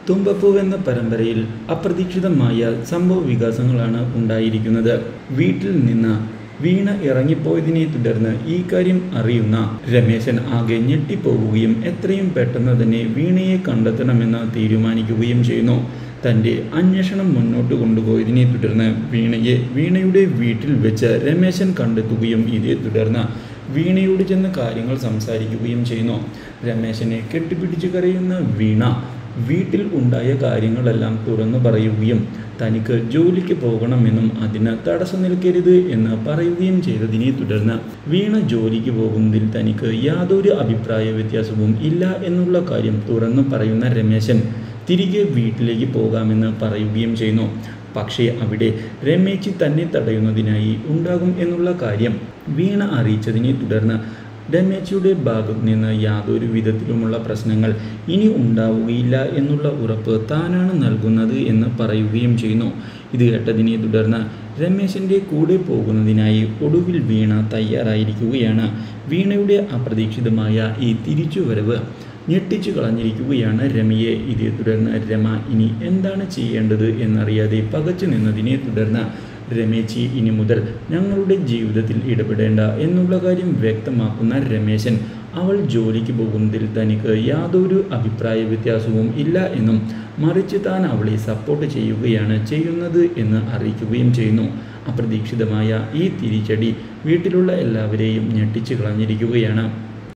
തുമ്പപ്പൂവ് എന്ന പരമ്പരയിൽ അപ്രതീക്ഷിതമായ സംഭവ വികാസങ്ങളാണ് ഉണ്ടായിരിക്കുന്നത് വീട്ടിൽ നിന്ന് വീണ ഇറങ്ങിപ്പോയതിനെ തുടർന്ന് ഈ കാര്യം അറിയുന്ന രമേശൻ ആകെ ഞെട്ടിപ്പോവുകയും എത്രയും പെട്ടെന്ന് തന്നെ വീണയെ കണ്ടെത്തണമെന്ന് തീരുമാനിക്കുകയും ചെയ്യുന്നു തൻ്റെ അന്വേഷണം മുന്നോട്ട് കൊണ്ടുപോയതിനെ തുടർന്ന് വീണയെ വീണയുടെ വീട്ടിൽ വെച്ച് രമേശൻ കണ്ടെത്തുകയും ഇതേ തുടർന്ന് വീണയോട് ചെന്ന് കാര്യങ്ങൾ സംസാരിക്കുകയും ചെയ്യുന്നു രമേശനെ കെട്ടിപ്പിടിച്ച് കരയുന്ന വീണ വീട്ടിൽ ഉണ്ടായ കാര്യങ്ങളെല്ലാം തുറന്നു പറയുകയും തനിക്ക് ജോലിക്ക് പോകണമെന്നും അതിന് തടസ്സം നിൽക്കരുത് എന്ന് പറയുകയും ചെയ്തതിനെ തുടർന്ന് വീണ ജോലിക്ക് പോകുന്നതിൽ തനിക്ക് യാതൊരു അഭിപ്രായ വ്യത്യാസവും ഇല്ല എന്നുള്ള കാര്യം തുറന്നു പറയുന്ന രമേശൻ തിരികെ വീട്ടിലേക്ക് പോകാമെന്ന് പറയുകയും ചെയ്യുന്നു പക്ഷേ അവിടെ രമേശി തന്നെ തടയുന്നതിനായി ഉണ്ടാകും എന്നുള്ള കാര്യം വീണ അറിയിച്ചതിനെ തുടർന്ന് രമേശിയുടെ ഭാഗത്ത് നിന്ന് യാതൊരു വിധത്തിലുമുള്ള പ്രശ്നങ്ങൾ ഇനി ഉണ്ടാവുകയില്ല എന്നുള്ള ഉറപ്പ് താനാണ് നൽകുന്നത് എന്ന് പറയുകയും ചെയ്യുന്നു ഇത് കേട്ടതിനെ തുടർന്ന് രമേശിൻ്റെ കൂടെ പോകുന്നതിനായി ഒടുവിൽ വീണ തയ്യാറായിരിക്കുകയാണ് വീണയുടെ അപ്രതീക്ഷിതമായ ഈ തിരിച്ചുവരവ് ഞെട്ടിച്ചു കളഞ്ഞിരിക്കുകയാണ് രമയെ ഇതേ തുടർന്ന് രമ ഇനി എന്താണ് ചെയ്യേണ്ടത് എന്നറിയാതെ പകച്ചു നിന്നതിനെ തുടർന്ന് രമേശി ഇനി മുതൽ ഞങ്ങളുടെ ജീവിതത്തിൽ ഇടപെടേണ്ട എന്നുള്ള കാര്യം വ്യക്തമാക്കുന്ന രമേശൻ അവൾ ജോലിക്ക് പോകുന്നതിൽ തനിക്ക് യാതൊരു അഭിപ്രായ വ്യത്യാസവും ഇല്ല എന്നും മറിച്ച് താൻ അവളെ സപ്പോർട്ട് ചെയ്യുകയാണ് ചെയ്യുന്നത് എന്ന് അറിയിക്കുകയും ചെയ്യുന്നു അപ്രതീക്ഷിതമായ ഈ തിരിച്ചടി വീട്ടിലുള്ള എല്ലാവരെയും ഞെട്ടിച്ചു കളഞ്ഞിരിക്കുകയാണ്